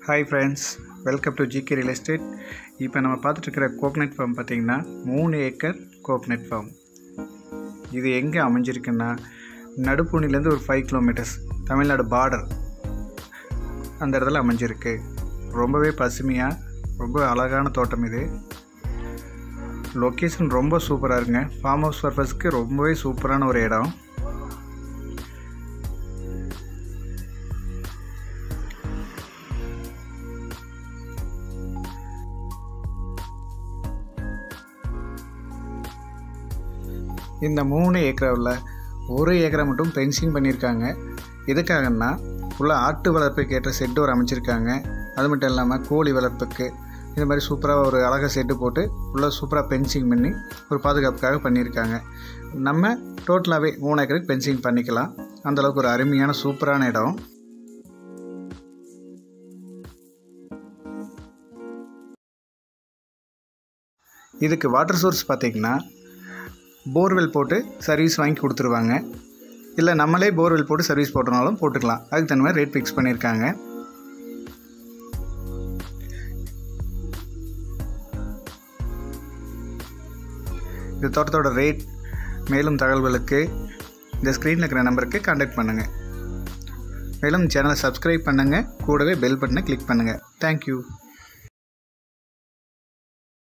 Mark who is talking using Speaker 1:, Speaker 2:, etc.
Speaker 1: hi friends welcome to G K real estate இப்போ நம்ம பார்த்துட்ருக்கிற coconut form பார்த்திங்கன்னா மூணு ஏக்கர் கோக்னட் ஃபார்ம் இது எங்கே அமைஞ்சிருக்குன்னா நடுப்பூனிலேருந்து ஒரு ஃபைவ் கிலோமீட்டர்ஸ் தமிழ்நாடு பார்டர் அந்த இடத்துல அமைஞ்சிருக்கு ரொம்பவே பசுமையாக ரொம்ப அழகான தோட்டம் இது லொக்கேஷன் ரொம்ப சூப்பராக இருக்குங்க ஃபார்ம் ஹவுஸ் பர்பஸ்க்கு ரொம்பவே சூப்பரான ஒரு இடம் இந்த மூணு ஏக்கராவில் ஒரு ஏக்கரை மட்டும் பென்சிங் பண்ணியிருக்காங்க எதுக்காகன்னா ஃபுல்லாக ஆட்டு வளர்ப்புக்கு ஏற்ற செட்டு ஒரு அமைச்சிருக்காங்க அது மட்டும் இல்லாமல் கோழி வளர்ப்புக்கு இந்த மாதிரி சூப்பராக ஒரு அழகாக செட்டு போட்டு ஃபுல்லாக சூப்பராக பென்சிங் பண்ணி ஒரு பாதுகாப்புக்காக பண்ணியிருக்காங்க நம்ம டோட்டலாகவே மூணு ஏக்கருக்கு பென்சிங் பண்ணிக்கலாம் அந்தளவுக்கு ஒரு அருமையான சூப்பரான இடம் இதுக்கு வாட்டர் சோர்ஸ் பார்த்திங்கன்னா போர்வெல் போட்டு சர்வீஸ் வாங்கி கொடுத்துருவாங்க இல்லை நம்மளே போர்வெல் போட்டு சர்வீஸ் போட்டனாலும் போட்டுக்கலாம் அதுக்கு தகுந்த மாதிரி ரேட் ஃபிக்ஸ் பண்ணியிருக்காங்க இந்த தோட்டத்தோட ரேட் மேலும் தகவல்களுக்கு இந்த ஸ்க்ரீனில் இருக்கிற நம்பருக்கு காண்டாக்ட் பண்ணுங்கள் மேலும் சேனலை சப்ஸ்கிரைப் பண்ணுங்கள் கூடவே பெல் பட்டனை கிளிக் பண்ணுங்கள் தேங்க்யூ